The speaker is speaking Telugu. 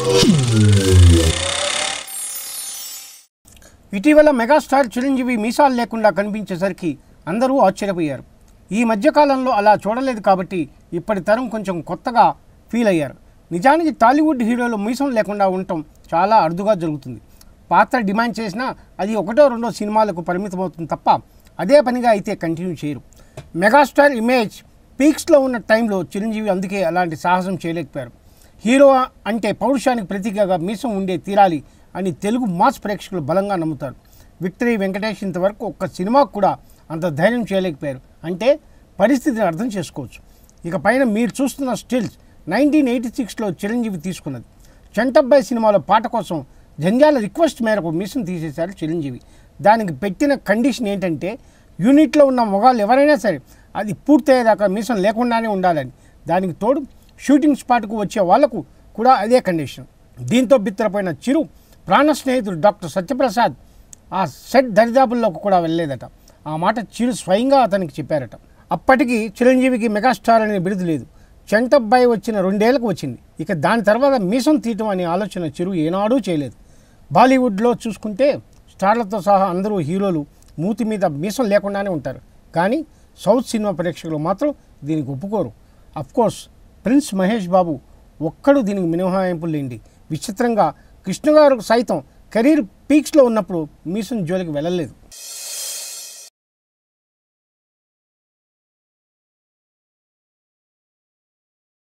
ఇటీవల మెగాస్టార్ చిరంజీవి మీసాలు లేకుండా కనిపించేసరికి అందరూ ఆశ్చర్యపోయారు ఈ మధ్యకాలంలో అలా చూడలేదు కాబట్టి ఇప్పటి తరం కొంచెం కొత్తగా ఫీల్ అయ్యారు నిజానికి టాలీవుడ్ హీరోలు మీసం లేకుండా ఉండటం చాలా అరుదుగా జరుగుతుంది పాత్ర డిమాండ్ చేసినా అది ఒకటో రెండో సినిమాలకు పరిమితమవుతుంది తప్ప అదే పనిగా అయితే కంటిన్యూ చేయరు మెగాస్టార్ ఇమేజ్ పీక్స్లో ఉన్న టైంలో చిరంజీవి అందుకే అలాంటి సాహసం చేయలేకపోయారు హీరో అంటే పౌరుషానికి ప్రతీకగా మీసం ఉండే తీరాలి అని తెలుగు మాస్ ప్రేక్షకులు బలంగా నమ్ముతారు విక్టరీ వెంకటేష్ ఇంతవరకు ఒక్క సినిమాకు కూడా అంత ధైర్యం చేయలేకపోయారు అంటే పరిస్థితిని అర్థం చేసుకోవచ్చు ఇక పైన మీరు చూస్తున్న స్టిల్స్ నైన్టీన్ ఎయిటీ సిక్స్లో చిరంజీవి తీసుకున్నది చంటబ్బాయి సినిమాలో పాట కోసం జంజాల రిక్వెస్ట్ మేరకు మీసం తీసేశారు చిరంజీవి దానికి పెట్టిన కండిషన్ ఏంటంటే యూనిట్లో ఉన్న మొగాళ్ళు ఎవరైనా సరే అది పూర్తయ్యేదాకా మీసం లేకుండానే ఉండాలని దానికి తోడు షూటింగ్ స్పాట్కు వచ్చే వాళ్లకు కూడా అదే కండిషన్ దీంతో బిత్తరపోయిన చిరు ప్రాణ స్నేహితుడు డాక్టర్ సత్యప్రసాద్ ఆ సెట్ దరిదాపుల్లోకి కూడా వెళ్ళలేదట ఆ మాట చిరు స్వయంగా అతనికి చెప్పారట అప్పటికి చిరంజీవికి మెగాస్టార్ అనే బిరుదు లేదు చెంటబ్బాయి వచ్చిన రెండేళ్లకు వచ్చింది ఇక దాని తర్వాత మీసం తీయటం అనే ఆలోచన చిరు ఏనాడూ చేయలేదు బాలీవుడ్లో చూసుకుంటే స్టార్లతో సహా అందరూ హీరోలు మూతి మీద మీసం లేకుండానే ఉంటారు కానీ సౌత్ సినిమా ప్రేక్షకులు మాత్రం దీనికి ఒప్పుకోరు కోర్స్ ప్రిన్స్ మహేష్ బాబు ఒక్కడు దీనికి మినహాయింపులు లేండి విచిత్రంగా కృష్ణ గారు సైతం కెరీర్ పీక్స్లో ఉన్నప్పుడు మీసం జోలికి వెళ్ళలేదు